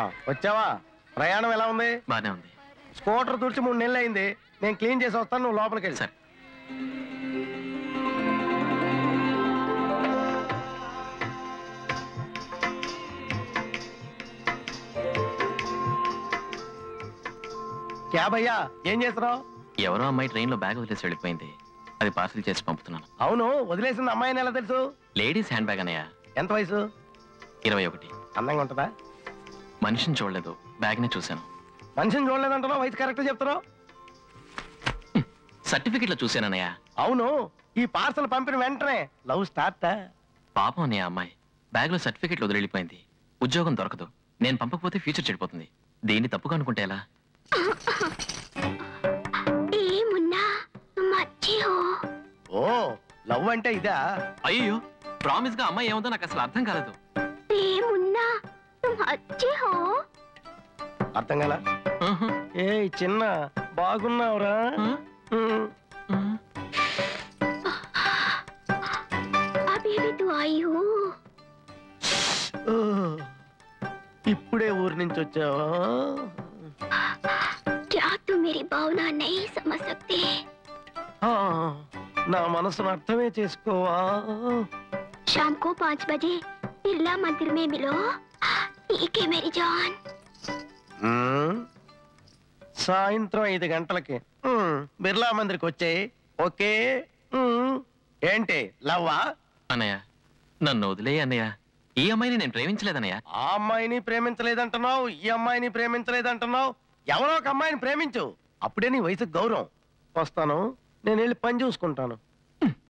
వచ్చావా ప్రయాణం ఎలా ఉంది బానే ఉంది స్కూటర్ తుడిచి మూడు నెలలు అయింది నేను క్లీన్ చేసి వస్తాను నువ్వు లోపలికి వెళ్ళి సరే క్యాబ్ అయ్యా ఏం చేస్తున్నావు ఎవరో అమ్మాయి ట్రైన్ లో బ్యాగ్ వదిలేసి వెళ్ళిపోయింది అది పార్సిల్ చేసి పంపుతున్నాను అవును వదిలేసింది అమ్మాయిని ఎలా తెలుసు లేడీస్ హ్యాండ్ బ్యాగ్ అనయ్య ఎంత వయసు ఇరవై ఒకటి అందంగా ఉంటుందా మనిషిని చూడలేదు బ్యాగ్ నే చూశాను మనిషిని చూడలేదంటున్నావు వయసు కరెక్ట్ చెప్తున్నావు సర్టిఫికెట్ లో చూశానన్నయ్య అవును ఈ పార్సల్ పంపిన వెంటనే లవ్ స్టార్ట్ పాపం అన్నయ్య అమ్మాయి బ్యాగ్ లో సర్టిఫికెట్లు వదిలి వెళ్ళిపోయింది ఉద్యోగం దొరకదు నేను పంపకపోతే ఫ్యూచర్ చెడిపోతుంది దీన్ని తప్పుగా అనుకుంటే ఎలా ए मुन्ना तुम अच्छे हो ఓ లవ్ అంటే ఇదా అయ్యో ప్రామిస్ గా అమ్మాయి ఏముందో నాకు అసలు అర్థం కాలేదు ए मुन्ना तुम अच्छे हो అర్థం కదా ఆహా, ఏ చిన్న బాగున్నావురా ఆ, ఉమ్. ఆ. अभी भी तो आई हूँ ఓ, ఇప్పుడే ఊరి నుంచి వచ్చావా क्या तुम मेरी भावना नहीं समझ सकते ఆ, నా మనసును అర్థమే చేసుకోవా शाम को पाँच बजे बिरला मंदिर में मिलो ठीक है मेरी जान ఉమ్. సాయంత్రం ఐదు గంటలకి ఉమ్, బిర్లా మందిరికి వచ్చాయి ఓకే ఉమ్. ఏంటి లవ్వా అన్నయ్య నన్ను వదిలే అన్నయ్య ఈ అమ్మాయిని నేను ప్రేమించలేదన్నయ్య ఆ అమ్మాయిని ప్రేమించలేదంటున్నావు ఈ అమ్మాయిని ప్రేమించలేదంటున్నావు ఎవరో ఒక అమ్మాయిని ప్రేమించు అప్పుడే నీ వయసుకు గౌరవం వస్తాను నేను వెళ్ళి పని చూసుకుంటాను